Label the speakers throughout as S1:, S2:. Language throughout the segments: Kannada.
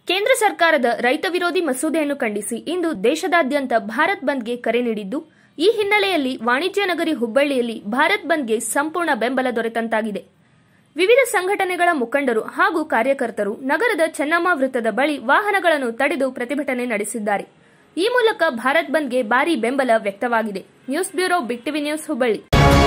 S1: ಕೇಂದ್ರ ಸರ್ಕಾರದ ರೈತ ವಿರೋಧಿ ಮಸೂದೆಯನ್ನು ಖಂಡಿಸಿ ಇಂದು ದೇಶದಾದ್ಯಂತ ಭಾರತ್ ಬಂದ್ಗೆ ಕರೆ ನೀಡಿದ್ದು ಈ ಹಿನ್ನೆಲೆಯಲ್ಲಿ ವಾಣಿಜ್ಯ ನಗರಿ ಹುಬ್ಬಳ್ಳಿಯಲ್ಲಿ ಭಾರತ್ ಬಂದ್ಗೆ ಸಂಪೂರ್ಣ ಬೆಂಬಲ ದೊರೆತಂತಾಗಿದೆ ವಿವಿಧ ಸಂಘಟನೆಗಳ ಮುಖಂಡರು ಹಾಗೂ ಕಾರ್ಯಕರ್ತರು ನಗರದ ಚೆನ್ನಮ್ಮ ವೃತ್ತದ ಬಳಿ ವಾಹನಗಳನ್ನು ತಡೆದು ಪ್ರತಿಭಟನೆ ನಡೆಸಿದ್ದಾರೆ ಈ ಮೂಲಕ ಭಾರತ್ ಬಂದ್ಗೆ ಭಾರೀ ಬೆಂಬಲ ವ್ಯಕ್ತವಾಗಿದೆ news bureau big TV news Hubballi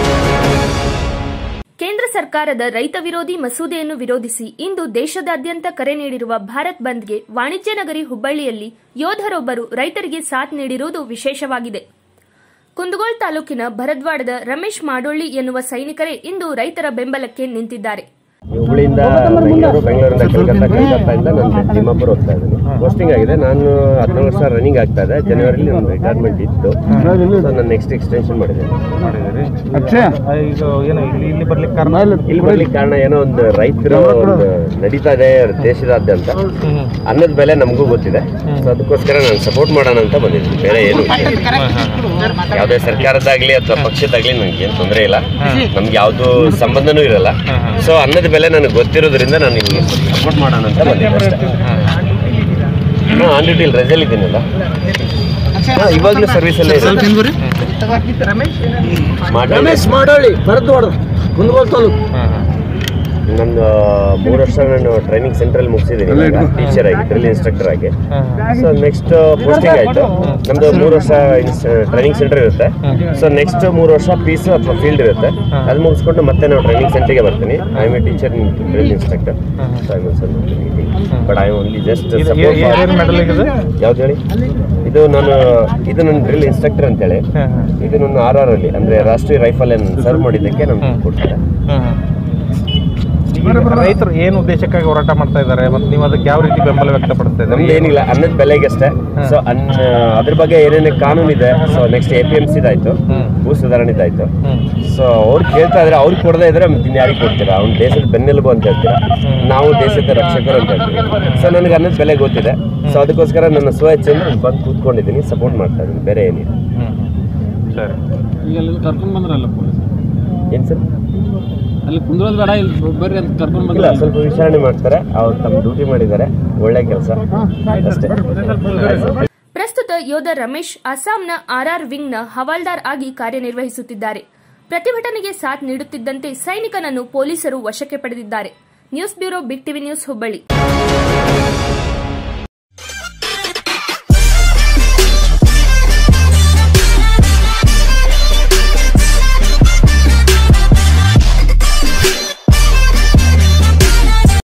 S1: ಕೇಂದ್ರ ಸರ್ಕಾರದ ರೈತ ವಿರೋಧಿ ಮಸೂದೆಯನ್ನು ವಿರೋಧಿಸಿ ಇಂದು ದೇಶದಾದ್ಯಂತ ಕರೆ ನೀಡಿರುವ ಭಾರತ್ ಬಂದ್ಗೆ ವಾಣಿಜ್ಯ ನಗರಿ ಹುಬ್ಬಳ್ಳಿಯಲ್ಲಿ ಯೋಧರೊಬ್ಬರು ರೈತರಿಗೆ ಸಾಥ್ ನೀಡಿರುವುದು ವಿಶೇಷವಾಗಿದೆ ಕುಂದಗೋಳ ತಾಲೂಕಿನ ಭರದ್ವಾಡದ ರಮೇಶ್ ಮಾಡೊಳ್ಳಿ ಎನ್ನುವ ಸೈನಿಕರೇ ಇಂದು ರೈತರ ಬೆಂಬಲಕ್ಕೆ ನಿಂತಿದ್ದಾರೆ
S2: ಹುಬ್ಬಳ್ಳಿಯಿಂದ ಬೆಂಗಳೂರು ಬೆಂಗಳೂರಿಂದ ಕಲ್ಕತ್ತಾ ಕಲ್ಕತ್ತಾಯಿಂದ ನಾನು ತಿಮ್ಮಾಪುರ ಹೋಗ್ತಾ ಇದ್ದೀನಿ ಪೋಸ್ಟಿಂಗ್ ಆಗಿದೆ ನಾನು ಹದಿನೇಳು ವರ್ಷ ರನ್ನಿಂಗ್ ಆಗ್ತಾ ಇದೆ ಜನವರಿಲಿ ನನ್ನ ರಿಟೈರ್ಮೆಂಟ್ ಇತ್ತು ಸೊ ನಾನು ನೆಕ್ಸ್ಟ್ ಎಕ್ಸ್ಟೆನ್ಷನ್ ಮಾಡಿದ್ದೀನಿ
S3: ಮಾಡಿದಿರಿ ಈಗ ಏನು ಇಲ್ಲಿ ಇಲ್ಲಿ ಬರ್ಲಿಕ್ಕೆ ಕಾರಣ
S2: ಇಲ್ಲಿ ಬರ್ಲಿಕ್ಕೆ ಕಾರಣ ಏನೋ ಒಂದು ರೈತರು ಒಂದು ನಡೀತಾ ಇದೆ ದೇಶದಾದ್ಯಂತ ಅನ್ನದ ಬೆಲೆ ನಮಗೂ ಗೊತ್ತಿದೆ ಸೊ ಅದಕ್ಕೋಸ್ಕರ ನಾನು ಸಪೋರ್ಟ್ ಮಾಡೋಣ ಅಂತ ಬಂದಿದ್ದೀನಿ ಬೇರೆ ಏನು ಯಾವುದೇ ಸರ್ಕಾರದಾಗ್ಲಿ ಅಥವಾ ಪಕ್ಷದಾಗ್ಲಿ ನನಗೆ ಏನು ತೊಂದರೆ ಇಲ್ಲ ನಮ್ಗೆ ಯಾವುದು ಸಂಬಂಧನೂ ಇರಲ್ಲ ಸೊ ಅನ್ನದ ಬೆಲೆ ನನಗೆ ಗೊತ್ತಿರೋದ್ರಿಂದ ನಾನು ಇಲ್ಲಿ ಸಪೋರ್ಟ್ ಮಾಡೋಣ ಅಂತ ಬಂದಿದ್ದೆ ಅಷ್ಟೇ ಹಾಂ ಆನ್ ಡ್ಯೂಟಿ ಇಲ್ಲಿ ರಜೆಲ್ ಇದ್ದೀನಲ್ಲ ಹಾಂ ಇವಾಗಲೂ ಸರ್ವಿಸಲ್ಲೇ ಇದೆ ಮಾಡಿ
S4: ರಮೇಶ್ ಮಾಡೋಳಿ ಭರದ್ವಾಡ ಕುಂದಗೋಳ ತಾಲೂಕು
S2: ನಂದು ಮೂರು ವರ್ಷ ನಾನು ಟ್ರೈನಿಂಗ್ ಸೆಂಟ್ರಲ್ಲಿ ಮುಗಿಸಿದ್ದೀನಿ ಟೀಚರ್ ಆಗಿ ಡ್ರಿಲ್ ಇನ್ಸ್ಟ್ರಕ್ಟರ್ ಆಗಿ ಸೊ ನೆಕ್ಸ್ಟ್ ಪೋಸ್ಟಿಂಗ್ ಆಯಿತು ನಮ್ಮದು ಮೂರು ವರ್ಷ ಟ್ರೈನಿಂಗ್ ಸೆಂಟರ್ ಇರುತ್ತೆ ಸೊ ನೆಕ್ಸ್ಟ್ ಮೂರು ವರ್ಷ ಪೀಸ್ ಅಥವಾ ಫೀಲ್ಡ್ ಇರುತ್ತೆ ಅದು ಮುಗಿಸ್ಕೊಂಡು ಮತ್ತೆ ನಾವು ಟ್ರೈನಿಂಗ್ ಸೆಂಟರ್ಗೆ ಬರ್ತೀನಿ I am a teacher in drill instructor so I but I only just
S3: ಏನು ಮೆಡಲ್ ಇದೆ
S2: ಯಾವ್ದು ಹೇಳಿ ಇದು ನಾನು ಇದು ನನ್ನ ಡ್ರಿಲ್ ಇನ್ಸ್ಟ್ರಕ್ಟರ್ ಅಂತೇಳಿ ಇದು ನನ್ನ ಆರ್ ಆರ್ ಅಲ್ಲಿ ಅಂದ್ರೆ ರಾಷ್ಟ್ರೀಯ ರೈಫಲ್ ಸರ್ವ್ ಮಾಡಿದ್ದಕ್ಕೆ ನಮ್ಗೆ ಕೊಡ್ತಾರೆ
S3: ಈಗ ರೈತರು ಏನು ಉದ್ದೇಶಕ್ಕಾಗಿ ಹೋರಾಟ ಮಾಡ್ತಾ ಇದ್ದಾರೆ ಮತ್ತು ನೀವು ಅದಕ್ಕೆ ಯಾವ ರೀತಿ ಬೆಂಬಲ ವ್ಯಕ್ತಪಡಿಸ್ತಾ ಇದ್ದಾರೆ
S2: ನಮ್ದು ಏನಿಲ್ಲ ಅನ್ನದ ಬೆಲೆಗಷ್ಟೇ ಸೊ ಅನ್ನ ಅದ್ರ ಬಗ್ಗೆ ಏನೇನೇ ಕಾನೂನು ಇದೆ so next A P M ಸಿದಾಯ್ತು ಭೂ ಸುಧಾರಣೆದಾಯ್ತು ಸೊ ಅವ್ರು ಕೇಳ್ತಾ ಇದ್ರೆ ಅವ್ರಿಗೆ ಕೊಡದೇ ಇದ್ರೆ ಮತ್ತೆ ಯಾರಿಗೆ ಕೊಡ್ತೀರಾ ಅವ್ನು ದೇಶದ ಬೆನ್ನೆಲುಬು ಅಂತ ಹೇಳ್ತೀರಾ ನಾವು ದೇಶದ ರಕ್ಷಕರು ಅಂತ ಹೇಳ್ತೀವಿ ಸೊ ನನಗೆ ಅನ್ನದ ಬೆಲೆ ಗೊತ್ತಿದೆ ಸೊ ಅದಕ್ಕೋಸ್ಕರ ನನ್ನ ಸ್ವಇಚ್ಛೆಯಿಂದ ನಾನು ಬಂದು ಕೂತ್ಕೊಂಡಿದ್ದೀನಿ ಸಪೋರ್ಟ್ ಮಾಡ್ತಾ ಇದ್ದೀನಿ ಬೇರೆ ಏನಿಲ್ಲ
S3: ಸರಿ
S4: ಈಗ ಅಲ್ಲಿ ಕರ್ಕೊಂಡ್ ಬಂದ್ರಲ್ಲ ಪೊಲೀಸ್
S2: ಏನು ಸರ್
S4: ಅಲ್ಲಿ ಕುಂದ್ರೋದ್ ಬೇಡ ಇಲ್ಲಿ ಬರ್ರಿ ಅಂತ ಕರ್ಕೊಂಡ್
S2: ಇಲ್ಲ
S4: ಬಂದ್ರ
S2: ಸ್ವಲ್ಪ ವಿಚಾರಣೆ ಮಾಡ್ತಾರೆ ಅವ್ರು ತಮ್ಮ ಡ್ಯೂಟಿ ಮಾಡಿದ್ದಾರೆ ಒಳ್ಳೆ ಕೆಲಸ ಅಷ್ಟೇ ಆಯ್ತು ಸರ್.
S1: ಪ್ರಸ್ತುತ ಯೋಧ ರಮೇಶ್ ಅಸ್ಸಾಂನ ಆರ್ಆರ್ ವಿಂಗ್ನ ಹವಾಲ್ದಾರ್ ಆಗಿ ಕಾರ್ಯನಿರ್ವಹಿಸುತ್ತಿದ್ದಾರೆ ಪ್ರತಿಭಟನೆಗೆ ಸಾಥ್ ನೀಡುತ್ತಿದ್ದಂತೆ ಸೈನಿಕನನ್ನು ಪೊಲೀಸರು ವಶಕ್ಕೆ ಪಡೆದಿದ್ದಾರೆ news bureau big TV news Hubballi